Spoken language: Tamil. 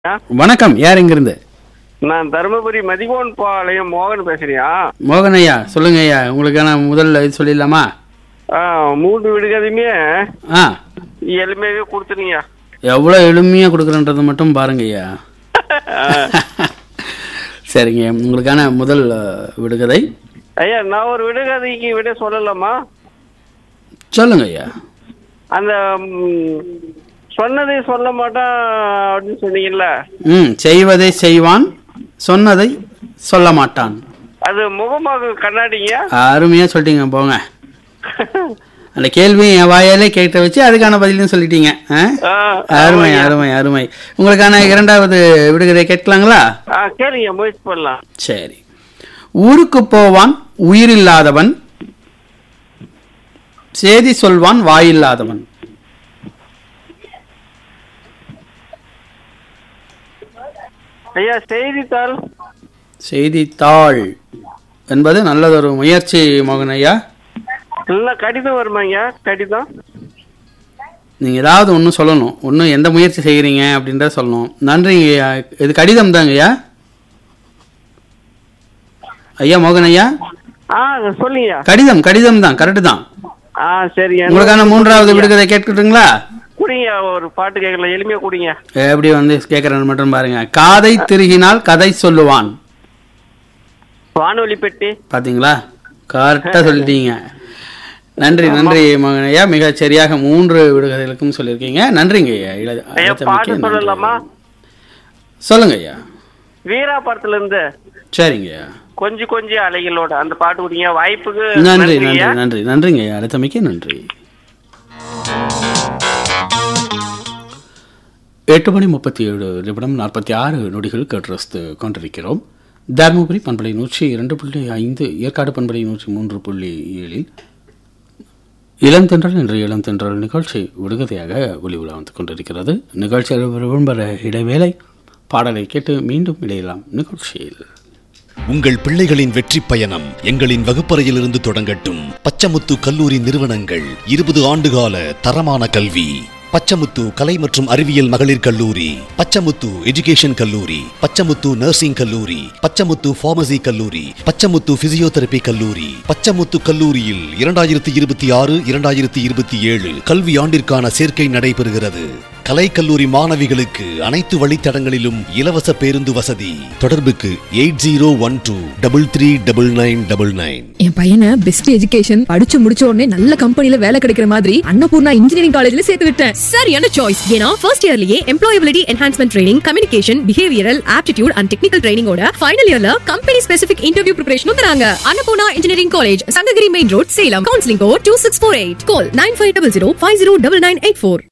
ஆ, வணக்கம் யார் இங்கிருந்து நான் தருமபுரி மதிகோன் பாளையம் மோகன் பேசுறியா மோகன் ஐயா சொல்லுங்க ஐயா உங்களுக்கான முதல் இது சொல்லிடலாமா ஆ, மூன்று விடுகதையுமே ஆ எளிமையாவே கொடுத்துருங்க எவ்வளோ எளிமையாக கொடுக்குறன்றது மட்டும் பாருங்க ஐயா சரிங்க உங்களுக்கான முதல் அஹ், விடுகதை ஐயா நான் ஒரு விடுகதைக்கு விட சொல்லலாமா சொல்லுங்க ஐயா அந்த ம், சொன்னதை சொல்ல மாட்டான் அப்படின்னு சொன்னீங்கல்ல ம் செய்வதை செய்வான் சொன்னதை சொல்ல மாட்டான் அது முகமாக கண்ணாடிங்க அருமையாக சொல்லிட்டீங்க போங்க அந்த கேள்வி என் வாயாலே கேட்ட வச்சு அதுக்கான பதிலும் சொல்லிட்டீங்க ஆ? ஆ, அருமை ஆமாய்யா. அருமை அருமை உங்களுக்கான இரண்டாவது விடுகதை கேட்கலாங்களா ஆ கேளுங்க முயற்சி பண்ணலாம் சரி ஊருக்கு போவான் உயிரில்லாதவன் செய்தி சொல்வான் வாயில்லாதவன் ஐயா செய்தித்தாள் செய்தித்தாள் என்பது நல்லதொரு முயற்சி மோகன் ஐயா நல்லா கடிதம் வருமாங்க கடிதம் நீங்க ஏதாவது ஒன்று சொல்லணும் ஒன்று எந்த முயற்சி செய்கிறீங்க அப்படின்றத சொல்லணும் நன்றிங்க ஐயா இது கடிதம் தாங்க ஐயா ஐயா மோகன் ஐயா ஆ சொல்லுங்க கடிதம் கடிதம் தான் கரெக்டு தான் ஆ சரிங்க உங்களுக்கான மூன்றாவது விடுகதை கேட்கட்டுங்களா குடிங்க ஒரு பாட்டு கேட்கல எளிமையா குடிங்க எப்படி வந்து கேட்கறேன்னு மட்டும் பாருங்க காதை திருகினால் கதை சொல்லுவான் வானொலி பெட்டி பாத்தீங்களா கரெக்டா சொல்லிட்டீங்க நன்றி நன்றி மகன் ஐயா மிக சரியாக மூன்று விடுகதைகளுக்கும் சொல்லியிருக்கீங்க நன்றிங்க ஐயா இள- ஐயா அழைத்தமைக்கு பாட்டு நன்றி. சொல்லலாமா சொல்லுங்க ஐயா வீரா படத்துல இருந்து சரிங்க ஐயா கொஞ்சி கொஞ்சி அலைகளோட அந்த பாட்டு குடிங்க வாய்ப்புக்கு நன்றி நன்றி நன்றிங்க. நன்றி நன்றிங்க ஐயா அழைத்தமைக்கு நன்றி எட்டு மணி முப்பத்தி ஏழு நிமிடம் நாற்பத்தி ஆறு நொடிகள் கேட்டு கொண்டிருக்கிறோம் தருமபுரி பண்பலை நூற்றி இரண்டு புள்ளி ஐந்து ஏற்காடு பண்பலை நூற்றி மூன்று புள்ளி ஏழில் இளந்தென்றல் என்ற இளந்தென்றல் நிகழ்ச்சி விடுகதையாக ஒளி உலா வந்து கொண்டிருக்கிறது நிகழ்ச்சியில் விரும்புகிற இடைவேளை பாடலை கேட்டு மீண்டும் இடையலாம் நிகழ்ச்சியில் உங்கள் பிள்ளைகளின் வெற்றி பயணம் எங்களின் வகுப்பறையிலிருந்து தொடங்கட்டும் பச்சமுத்து கல்லூரி நிறுவனங்கள் இருபது ஆண்டுகால தரமான கல்வி பச்சமுத்து கலை மற்றும் அறிவியல் மகளிர் கல்லூரி பச்சமுத்து எஜுகேஷன் கல்லூரி பச்சமுத்து நர்சிங் கல்லூரி பச்சமுத்து பார்மசி கல்லூரி பச்சமுத்து பிசியோதெரபி கல்லூரி பச்சமுத்து கல்லூரியில் இரண்டாயிரத்தி இருபத்தி ஆறு இரண்டாயிரத்தி இருபத்தி ஏழு கல்வி ஆண்டிற்கான சேர்க்கை நடைபெறுகிறது கலைக்கல்லூரி மாணவிகளுக்கு அனைத்து வழித்தடங்களிலும் இலவச பேருந்து வசதி தொடர்புக்கு eight zero one two double three double nine double nine என் பையனை பெஸ்ட் எஜுகேஷன் படிச்சு முடிச்ச உடனே நல்ல கம்பெனில வேலை கிடைக்கிற மாதிரி அன்னபூர்ணா இன்ஜினியரிங் காலேஜ்ல சேர்த்து விட்டேன் சரியான சாய்ஸ் ஏன்னா ஃபர்ஸ்ட் இயர்லயே employability enhancement training communication behavioural aptitude and technical ட்ரைனிங்கோட ஃபைனல் இயர்ல கம்பெனி ஸ்பெசிபிக் இன்டர்வியூ ப்ரிப்பரேஷனும் தராங்க Annapurna engineering college Sankagiri main road Salem counselling code two six four eight call nine five double zero five zero double nine eight four